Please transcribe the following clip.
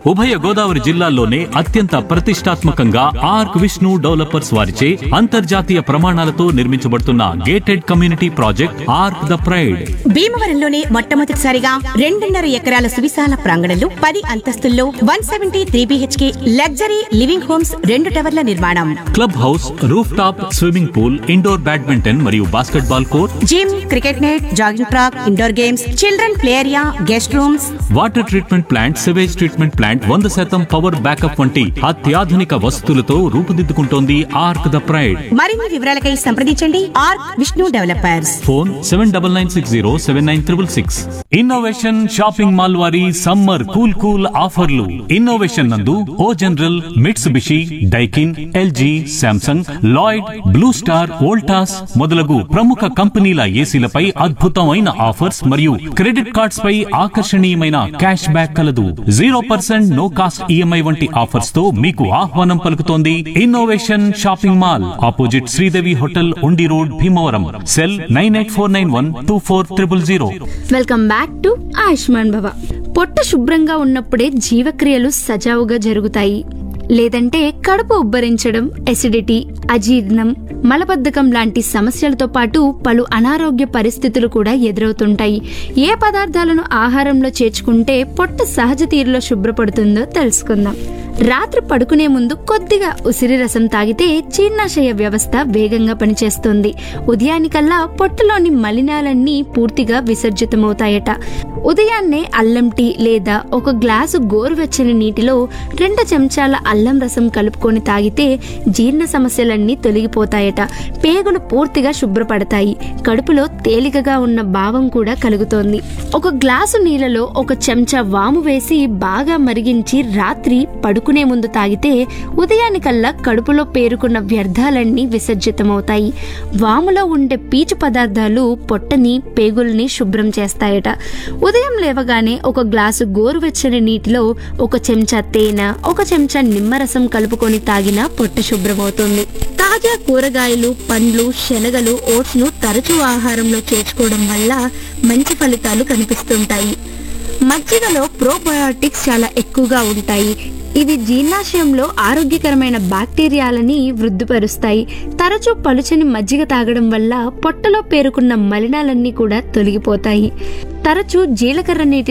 ఉభయ గోదావరి జిల్లాల్లోనే అత్యంత ప్రతిష్టాత్మకంగా ఆర్క్ విష్ణు డెవలపర్స్ వారిచే అంతర్జాతీయ ప్రమాణాలతో నిర్మించబడుతున్న gated community project arc the pride భీమవరంలోనే మొట్టమొదటిసారిగా రెండున్నర ఎకరాల సువిశాల ప్రాంగణంలో పది అంతస్తుల్లో one seventy three BHK luxury living homes రెండు టవర్ల నిర్మాణం club house roof top swimming pool indoor badminton మరియు basketball court gym cricket net jogging track indoor games children play area guest rooms water treatment plant sewage treatment plant వంద శాతం power backup వంటి అత్యాధునిక వసతులతో రూపుదిద్దుకుంటోంది arc the pride మరిన్ని వివరాలకై సంప్రదించండి R Vishnu developers phone seven double nine six zero seven nine triple six innovation shopping mall వారి summer cool cool ఆఫర్లు ఇన్నోవేషన్ నందు O General Mitsubishi Daikin LG Samsung Lloyd Blue Star Voltas మొదలగు ప్రముఖ కంపెనీల ఏసీలపై అద్భుతమైన ఆఫర్స్ మరియు credit cards పై ఆకర్షణీయమైన క్యాష్ బ్యాక్ కలదు zero percent no cost EMI వంటి ఆఫర్స్ తో మీకు ఆహ్వానం పలుకుతోంది innovation shopping mall opposite Sridevi hotel Undi road Bhimavaram cell nine eight four nine one two four triple zero welcome back to Ayushman Bhava పొట్ట శుభ్రంగా ఉన్నప్పుడే జీవక్రియలు సజావుగా జరుగుతాయి లేదంటే కడుపు ఉబ్బరించడం ఎసిడిటీ అజీర్ణం మలబద్ధకం లాంటి సమస్యలతో పాటు పలు అనారోగ్య పరిస్థితులు కూడా ఎదురవుతుంటాయి ఏ పదార్థాలను ఆహారంలో చేర్చుకుంటే పొట్ట సహజ తీరులో శుభ్రపడుతుందో తెలుసుకుందాం రాత్రి పడుకునే ముందు కొద్దిగా ఉసిరి రసం తాగితే జీర్ణాశయ వ్యవస్థ వేగంగా పనిచేస్తుంది ఉదయానికల్లా పొట్టలోని మలినాలన్నీ పూర్తిగా విసర్జితమవుతాయట ఉదయాన్నే అల్లం టీ లేదా ఒక గ్లాసు గోరువెచ్చని నీటిలో రెండు చెంచాల అల్లం రసం కలుపుకొని తాగితే జీర్ణ సమస్యలన్నీ తొలగిపోతాయట పేగులు పూర్తిగా శుభ్రపడతాయి కడుపులో తేలికగా ఉన్న భావం కూడా కలుగుతోంది ఒక గ్లాసు నీళ్ళలో ఒక చెంచా వాము వేసి బాగా మరిగించి రాత్రి పడుకునే ముందు తాగితే ఉదయానికల్లా కడుపులో పేరుకున్న వ్యర్థాలన్నీ విసర్జితమవుతాయి వాములో ఉండే పీచు పదార్థాలు పొట్టని పేగుల్ని శుభ్రం చేస్తాయట ఉదయం లేవగానే ఒక గ్లాసు గోరువెచ్చని నీటిలో ఒక చెంచా తేనె ఒక చెంచా నిమ్మరసం కలుపుకొని తాగినా పొట్ట శుభ్రమవుతుంది తాజా కూరగాయలు పండ్లు శనగలు ఓట్స్ ను తరచూ ఆహారంలో చేర్చుకోవడం వల్ల మంచి ఫలితాలు కనిపిస్తుంటాయి మజ్జిగలో ప్రోబయోటిక్స్ చాలా ఎక్కువగా ఉంటాయి ఇవి జీర్ణాశయంలో ఆరోగ్యకరమైన బ్యాక్టీరియాలని వృద్ధిపరుస్తాయి తరచూ పలుచని మజ్జిగ తాగడం వల్ల పొట్టలో పేరుకున్న మలినాలన్నీ కూడా తొలగిపోతాయి తరచూ జీలకర్ర నీటి